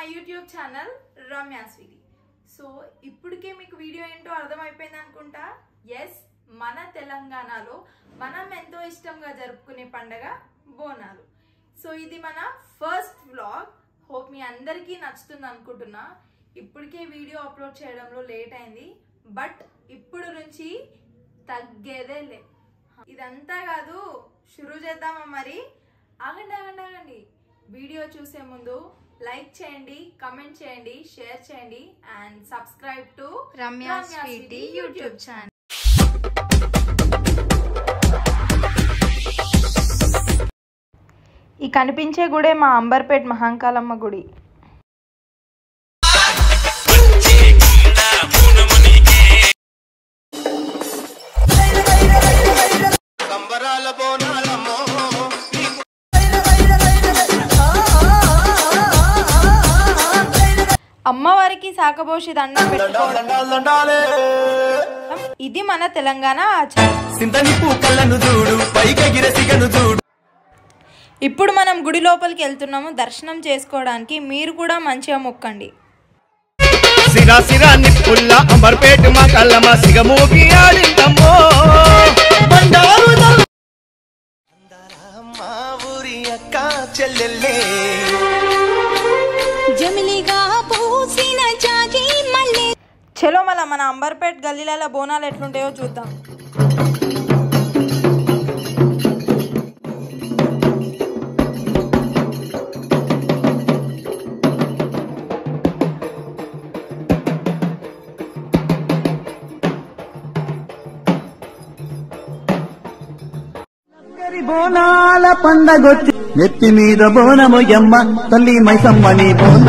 YouTube channel Ramya sweety so ఇప్పటికే మీకు video ఏంటో అర్థమైపోయింది అనుకుంటా ఎస్ మన తెలంగాణలో మనం ఎంతో ఇష్టంగా జరుపుకునే పండగ బోనాలు సో ఇది మన ఫస్ట్ వ్లాగ్ హోప్ మీ అందరికీ నచ్చుతుంది అనుకుంటున్నా ఇప్పటికే వీడియో అప్లోడ్ చేయడంలో లేట్ అయింది బట్ ఇప్పుడు నుంచి తగ్గేదే లే ఇదంతా కాదు షురూ చేద్దామా మరి ఆగండి ఆగండి ఆగండి వీడియో చూసే ముందు లైక్ చేయండి కమెంట్ చేయండి షేర్ చేయండి and subscribe to Ramya sweety YouTube channel ఈ కనిపించే గుడే మా అంబర్పేట్ మహంకాలమ్మ గుడి కంబరాల బోనాలమ్మో అమ్మవారికి సాకబోషి దండం పెట్టుకోవడం దండాలు దండాలే ఇది మన తెలంగాణ ఆచారం సింతని పూకళ్ళను చూడు పైకెగిర సిగను చూడు ఇప్పుడు మనం గుడి లోపలికి వెళ్తున్నాము దర్శనం చేసుకోవడానికి మీరు కూడా మంచిగా మొక్కండి సిరా సిరా నిప్పుల్ల అంబర్పేట మా కళ్ళమ్మ సిగమూగి ఆడిందమ్మో బండారు మా ఊరి అక్క చెల్లెల్లే జమిలిగా పూసిన జాజి మల్లె చలో మళ్ళా మన అంబర్పేట్ గల్లీలలో బోనాలు ఎట్లుంటాయో చూద్దాం బోనాల పండగొచ్చి నెత్తి మీద బోనము ఎమ్మ తల్లి మైసమ్మని బోన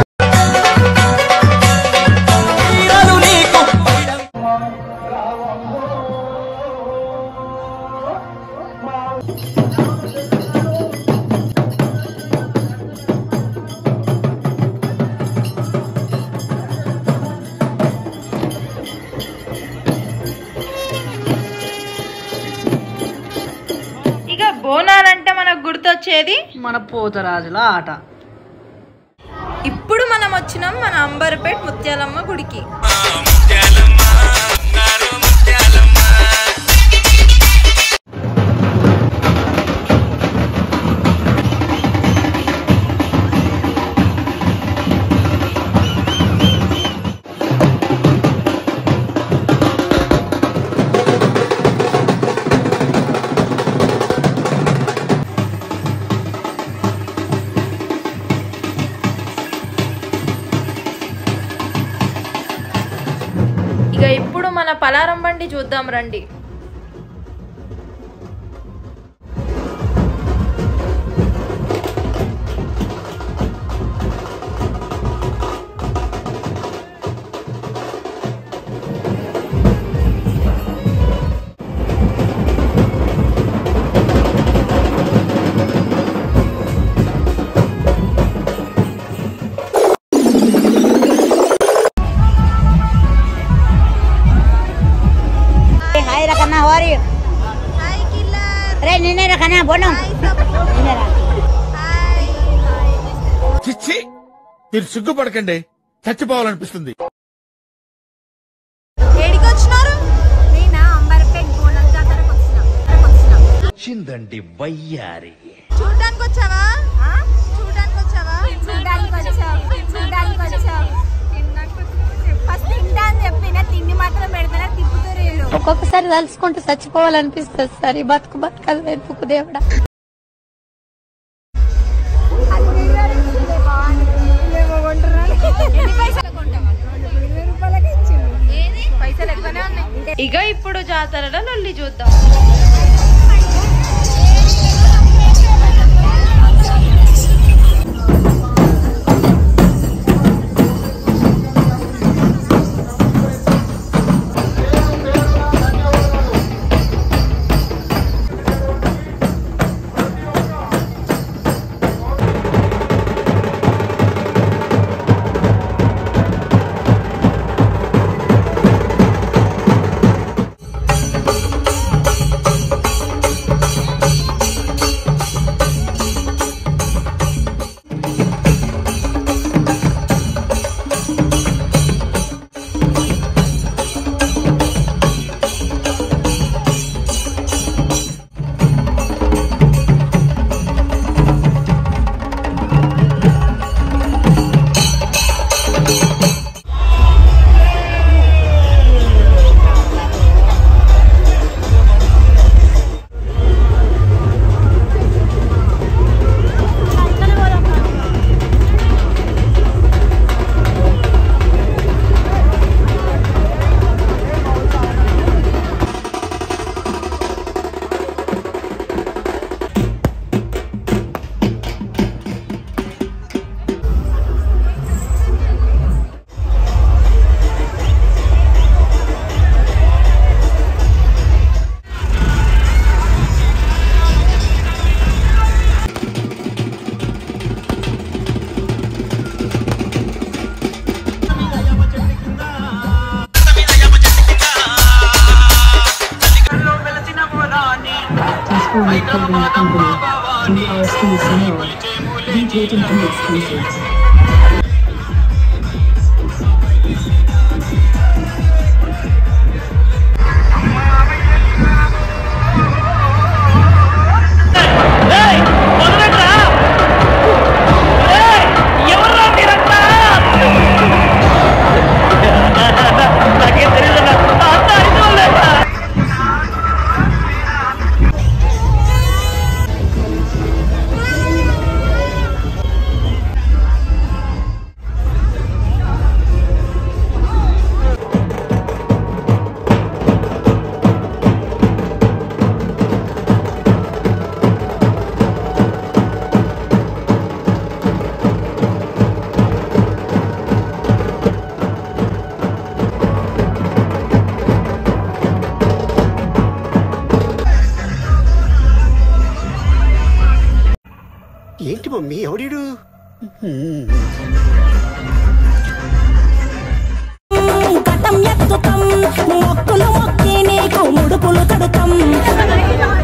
ఇక బోనాలంటే మనకు గుర్తొచ్చేది మన పోతరాజుల ఆట ఇప్పుడు మనం వచ్చినాం మన అంబర్పేట్ ముత్యాలమ్మ గుడికి ఇక ఇప్పుడు మన పలారం బండి చూద్దాం రండి Hai rakana how are you? Hi killer Re nene rakana bono. Nene ra. చిచ్చి మీరు సిగ్గుపడకండి చచ్చిపోవాలనిపిస్తుంది ఏడికి వచ్చినారు నేనా అంబర్పేట్ బోనం జాతరకు వచ్చిన వచ్చిన చిందండి వయ్యారి చూడడానికి వచ్చావా చూడడానికి వచ్చావా చూడడానికి వచ్చావు చూడడానికి వచ్చావు ఫస్ట్ తింటా అని చెప్పిన తిండి మాత్రం పెడతారా తిప్పుతారు వీళ్ళు ఒక్కొక్కసారి తలుచుకుంటూ చచ్చిపోవాలనిపిస్తుంది సార్ ఈ బతుకు బతకదు వెతుకు దేవుడా ఎన్ని పైసలు కొంటావా ఇరవై రూపాయలకి ఇచ్చింది పైసలు ఎక్కువనే ఉన్నాయి ఇక ఇప్పుడు జాతరలో లొల్లి చూద్దాం hi Only Holding Company. We are CCO. DJ and exclusives. ఏంటి మమ్మీ ఎవడీడు కటం ఎత్తుతాం మొక్కులు మొక్కి నీకు ముడుపులు కడుతాం